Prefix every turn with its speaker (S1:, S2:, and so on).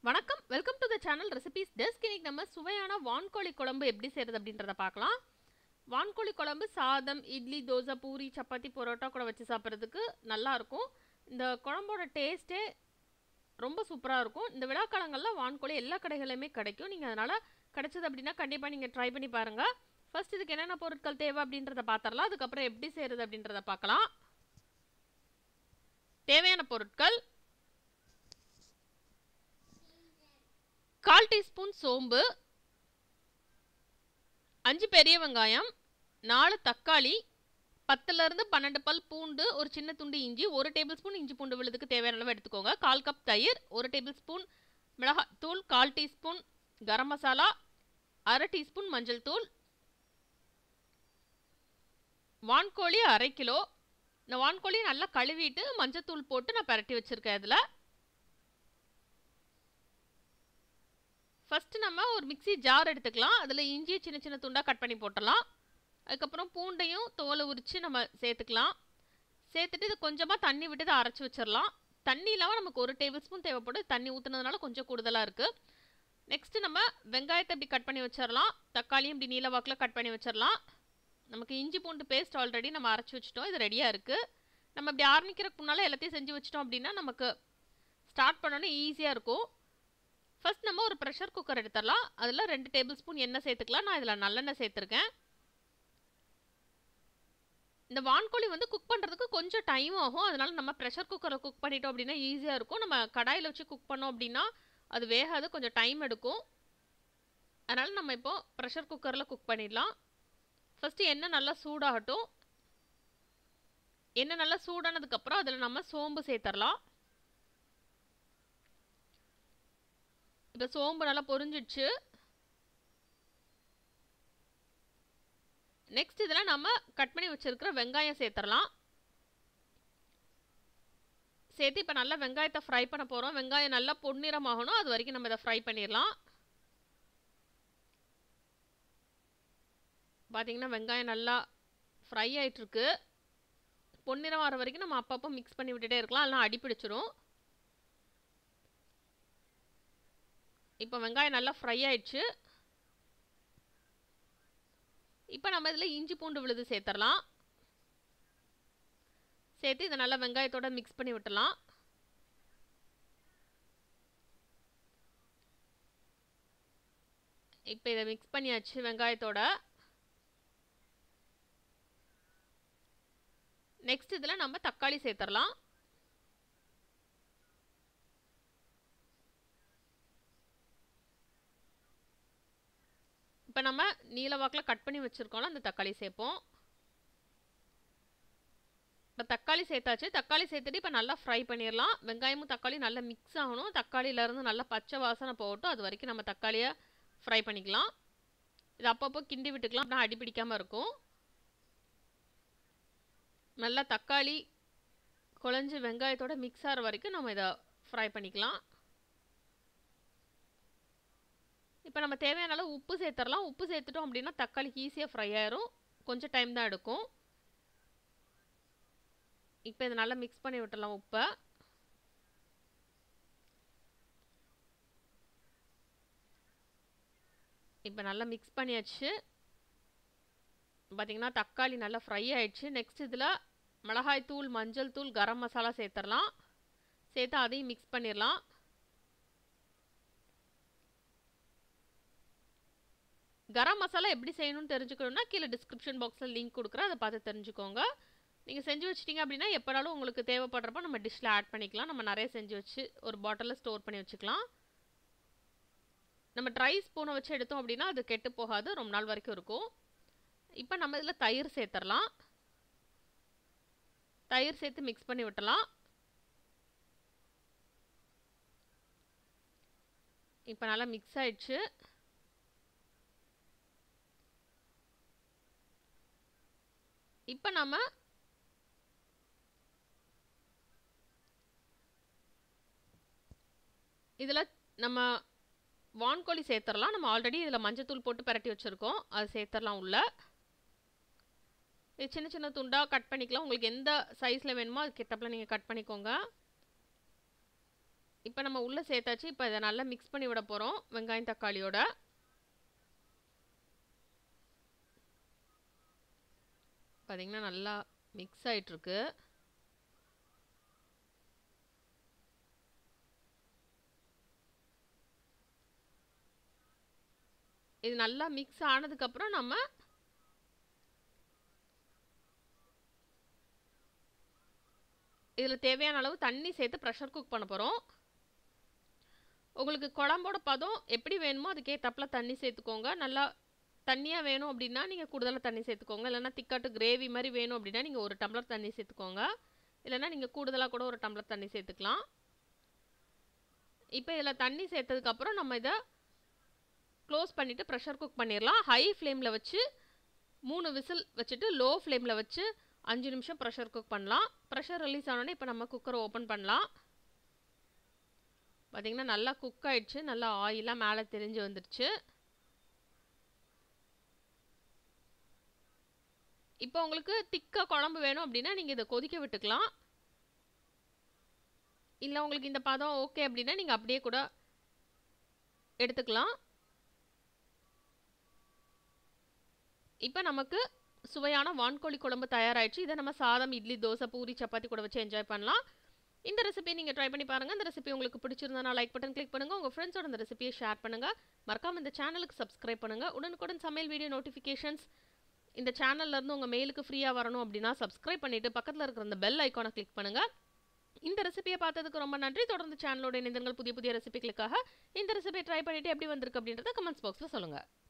S1: வணக்கம் welcome to the channel recipes desk இன்னைக்கு நம்ம சுவையான வான்கோழி குழம்பு எப்படி செய்கிறது அப்படின்றத பார்க்கலாம் வான்கோழி குழம்பு சாதம் இட்லி தோசை பூரி சப்பாத்தி பரோட்டா கூட வச்சு சாப்பிட்றதுக்கு நல்லா இருக்கும் இந்த குழம்போட டேஸ்ட்டே ரொம்ப சூப்பராக இருக்கும் இந்த விழாக்காலங்களில் வான்கோழி எல்லா கடைகளிலுமே கிடைக்கும் நீங்கள் அதனால் கிடைச்சது அப்படின்னா கண்டிப்பாக நீங்கள் ட்ரை பண்ணி பாருங்கள் ஃபர்ஸ்ட் இதுக்கு என்னென்ன பொருட்கள் தேவை அப்படின்றத பார்த்துடலாம் அதுக்கப்புறம் எப்படி செய்கிறது அப்படின்றத பார்க்கலாம் தேவையான பொருட்கள் கால் டீஸ்பூன் சோம்பு அஞ்சு பெரிய வெங்காயம் நாலு தக்காளி பத்துலேருந்து பன்னெண்டு பல் பூண்டு ஒரு சின்ன துண்டு இஞ்சி ஒரு டேபிள் ஸ்பூன் இஞ்சி பூண்டு விழுதுக்கு தேவையான அளவு எடுத்துக்கோங்க கால் கப் தயிர் ஒரு டேபிள் ஸ்பூன் மிளகாய் தூள் கால் டீஸ்பூன் கரம் மசாலா அரை டீஸ்பூன் மஞ்சள் தூள் வான்கோழி அரை கிலோ இந்த வான்கோழி நல்லா கழுவிட்டு மஞ்சத்தூள் போட்டு நான் பரட்டி வச்சுருக்கேன் இதில் ஃபஸ்ட்டு நம்ம ஒரு மிக்சி ஜார் எடுத்துக்கலாம் அதில் இஞ்சியை சின்ன சின்ன துண்டாக கட் பண்ணி போட்டுடலாம் அதுக்கப்புறம் பூண்டையும் தோலை உரித்து நம்ம சேர்த்துக்கலாம் சேர்த்துட்டு இது கொஞ்சமாக தண்ணி விட்டு இதை அரைச்சி வச்சிடலாம் தண்ணி இல்லாமல் நமக்கு ஒரு டேபிள் ஸ்பூன் தேவைப்படும் தண்ணி ஊற்றுனதுனால கொஞ்சம் கூடுதலாக இருக்குது நெக்ஸ்ட்டு நம்ம வெங்காயத்தை இப்படி கட் பண்ணி வச்சிடலாம் தக்காளியும் இப்படி நீல வாக்கில் கட் பண்ணி வச்சிடலாம் நமக்கு இஞ்சி பூண்டு பேஸ்ட் ஆல்ரெடி நம்ம அரைச்சி வச்சிட்டோம் இது ரெடியாக இருக்குது நம்ம இப்படி ஆரம்பிக்கிறதுக்கு முன்னால் எல்லாத்தையும் செஞ்சு வச்சிட்டோம் அப்படின்னா நமக்கு ஸ்டார்ட் பண்ணோன்னே ஈஸியாக இருக்கும் ஃபஸ்ட் நம்ம ஒரு ப்ரெஷர் குக்கர் எடுத்துடலாம் அதில் ரெண்டு டேபிள் ஸ்பூன் எண்ணெய் சேர்த்துக்கலாம் நான் இதில் நல்லெண்ணெய் சேர்த்துருக்கேன் இந்த வான்கோழி வந்து குக் பண்ணுறதுக்கு கொஞ்சம் டைம் ஆகும் அதனால நம்ம ப்ரெஷர் குக்கரில் குக் பண்ணிட்டோம் அப்படின்னா ஈஸியாக இருக்கும் நம்ம கடாயில் வச்சு குக் பண்ணோம் அப்படின்னா அது வேகாது கொஞ்சம் டைம் எடுக்கும் அதனால் நம்ம இப்போ ப்ரெஷர் குக்கரில் குக் பண்ணிடலாம் ஃபஸ்ட்டு எண்ணெய் நல்லா சூடாகட்டும் எண்ணெய் நல்லா சூடானதுக்கப்புறம் அதில் நம்ம சோம்பு சேர்த்துடலாம் இப்போ சோம்பு நல்லா பொரிஞ்சிடுச்சு நெக்ஸ்ட் இதில் நம்ம கட் பண்ணி வச்சுருக்கிற வெங்காயம் சேர்த்துடலாம் சேர்த்து இப்போ நல்லா வெங்காயத்தை ஃப்ரை பண்ண போகிறோம் வெங்காயம் நல்லா பொன்னிறமாகணும் அது வரைக்கும் நம்ம இதை ஃப்ரை பண்ணிடலாம் பார்த்தீங்கன்னா வெங்காயம் நல்லா ஃப்ரை ஆகிட்டுருக்கு பொன்னிறம் வர வரைக்கும் நம்ம அப்பப்போ மிக்ஸ் பண்ணி விட்டுட்டே இருக்கலாம் அதெல்லாம் அடி பிடிச்சிரும் இப்போ வெங்காயம் நல்லா ஃப்ரை ஆயிடுச்சு இப்போ நம்ம இதில் இஞ்சி பூண்டு விழுது சேர்த்துடலாம் சேர்த்து இதை நல்லா வெங்காயத்தோட மிக்ஸ் பண்ணி விட்டுலாம் இப்போ இதை மிக்ஸ் பண்ணியாச்சு வெங்காயத்தோட நெக்ஸ்ட் இதில் நம்ம தக்காளி சேர்த்துடலாம் இப்போ நம்ம நீல வாக்கில் கட் பண்ணி வச்சுருக்கோம்ல அந்த தக்காளி சேர்ப்போம் இப்போ தக்காளி சேர்த்தாச்சு தக்காளி சேர்த்துட்டு இப்போ நல்லா ஃப்ரை பண்ணிடலாம் வெங்காயமும் தக்காளி நல்லா மிக்ஸ் ஆகணும் தக்காளியிலேருந்து நல்லா பச்சை வாசனை போகட்டும் அது வரைக்கும் நம்ம தக்காளியை ஃப்ரை பண்ணிக்கலாம் இது அப்பப்போ கிண்டி விட்டுக்கலாம் அப்படின்னா அடி பிடிக்காமல் இருக்கும் நல்லா தக்காளி குழஞ்சி வெங்காயத்தோட மிக்ஸ் ஆகிற வரைக்கும் நம்ம இதை ஃப்ரை பண்ணிக்கலாம் இப்போ நம்ம தேவையான அளவு உப்பு சேர்த்துடலாம் உப்பு சேர்த்துட்டோம் அப்படின்னா தக்காளிக்கு ஈஸியாக ஃப்ரை ஆயிரும் கொஞ்சம் டைம் தான் எடுக்கும் இப்போ இதை நல்லா மிக்ஸ் பண்ணி விட்டுடலாம் உப்பை இப்போ நல்லா மிக்ஸ் பண்ணியாச்சு பார்த்திங்கன்னா தக்காளி நல்லா ஃப்ரை ஆயிடுச்சு நெக்ஸ்ட் இதில் மிளகாய் தூள் மஞ்சள் தூள் கரம் மசாலா சேர்த்துடலாம் சேர்த்து அதையும் மிக்ஸ் பண்ணிடலாம் கரம் மசாலா எப்படி செய்யணும்னு தெரிஞ்சுக்கணுன்னா கீழே டிஸ்கிரிப்ஷன் பாக்ஸில் லிங்க் கொடுக்குறேன் அதை பார்த்து தெரிஞ்சுக்கோங்க நீங்கள் செஞ்சு வச்சிட்டிங்க அப்படின்னா எப்போனாலும் உங்களுக்கு தேவைப்படுறப்ப நம்ம டிஷ்ஷில் ஆட் பண்ணிக்கலாம் நம்ம நிறைய செஞ்சு வச்சு ஒரு பாட்டிலில் ஸ்டோர் பண்ணி வச்சுக்கலாம் நம்ம ட்ரை ஸ்பூனை வச்சு எடுத்தோம் அப்படின்னா அது கெட்டு போகாது ரொம்ப நாள் வரைக்கும் இருக்கும் இப்போ நம்ம இதில் தயிர் சேர்த்துடலாம் தயிர் சேர்த்து மிக்ஸ் பண்ணி விட்டலாம் இப்போ நல்லா மிக்ஸ் ஆயிடுச்சு இப்போ நம்ம இதில் நம்ம வான்கோழி சேர்த்துடலாம் நம்ம ஆல்ரெடி இதில் மஞ்சத்தூள் போட்டு பரட்டி வச்சுருக்கோம் அது சேர்த்துடலாம் உள்ள இது சின்ன சின்ன துண்டாக கட் பண்ணிக்கலாம் உங்களுக்கு எந்த சைஸில் வேணுமோ அது கிட்டப்பில் நீங்கள் கட் பண்ணிக்கோங்க இப்போ நம்ம உள்ளே சேர்த்தாச்சு இப்போ இதை நல்லா மிக்ஸ் பண்ணி விட போகிறோம் வெங்காயம் தக்காளியோட பார்த்திங்கன்னா நல்லா மிக்ஸ் ஆகிட்டுருக்கு இது நல்லா மிக்ஸ் ஆனதுக்கப்புறம் நம்ம இதில் தேவையான அளவு தண்ணி சேர்த்து ப்ரெஷர் குக் பண்ண போகிறோம் உங்களுக்கு குழம்போட பதம் எப்படி வேணுமோ அதுக்கேற்றப்பல தண்ணி சேர்த்துக்கோங்க நல்லா தண்ணியாக வேணும் அப்படின்னா நீங்கள் கூடுதலாக தண்ணி சேர்த்துக்கோங்க இல்லைனா திக்காட்டு கிரேவி மாதிரி வேணும் அப்படின்னா நீங்கள் ஒரு டம்ளர் தண்ணி சேர்த்துக்கோங்க இல்லைனா நீங்கள் கூடுதலாக கூட ஒரு டம்ளர் தண்ணி சேர்த்துக்கலாம் இப்போ இதில் தண்ணி சேர்த்ததுக்கப்புறம் நம்ம இதை க்ளோஸ் பண்ணிவிட்டு ப்ரெஷர் குக் பண்ணிடலாம் ஹை ஃப்ளேமில் வச்சு மூணு விசில் வச்சுட்டு லோ ஃப்ளேமில் வச்சு அஞ்சு நிமிஷம் ப்ரெஷர் குக் பண்ணலாம் ப்ரெஷர் ரிலீஸ் ஆனோடனே இப்போ நம்ம குக்கரை ஓப்பன் பண்ணலாம் பார்த்திங்கன்னா நல்லா குக் ஆயிடுச்சு நல்லா ஆயிலாக மேலே தெரிஞ்சு வந்துடுச்சு இப்போ உங்களுக்கு திக்காக குழம்பு வேணும் அப்படின்னா நீங்கள் இதை கொதிக்க விட்டுக்கலாம் இல்லை உங்களுக்கு இந்த பதம் ஓகே அப்படின்னா நீங்கள் அப்படியே கூட எடுத்துக்கலாம் இப்போ நமக்கு சுவையான வான்கோழி குழம்பு தயாராகிடுச்சு இதை நம்ம சாதம் இட்லி தோசை பூரி சப்பாத்தி கூட வச்சு என்ஜாய் பண்ணலாம் இந்த ரெசிபி நீங்கள் ட்ரை பண்ணி பாருங்கள் இந்த ரெசிபி உங்களுக்கு பிடிச்சிருந்தா லைக் பட்டன் கிளிக் பண்ணுங்கள் உங்கள் ஃப்ரெண்ட்ஸோட இந்த ரெசிபியை ஷேர் பண்ணுங்கள் மறக்காமல் இந்த சேனலுக்கு சப்ஸ்கிரைப் பண்ணுங்கள் உடனுக்குடன் சமையல் வீடியோ நோட்டிஃபிகேஷன்ஸ் இந்த சேனல்லேருந்து உங்கள் மெயிலுக்கு ஃப்ரீயாக வரணும் அப்படின்னா சப்ஸ்கிரைப் பண்ணிவிட்டு பக்கத்தில் இருக்கிற அந்த பெல் ஐக்கானை கிளிக் பண்ணுங்கள் இந்த ரெசிபியை பார்த்ததுக்கு ரொம்ப நன்றி தொடர்ந்து சேனலோட இணைந்தங்கள் புதிய புதிய ரெசிபிகளுக்காக இந்த ரெசிபியை ட்ரை பண்ணிவிட்டு எப்படி வந்திருக்கு அப்படின்றத கமெண்ட்ஸ் பாக்ஸில் சொல்லுங்கள்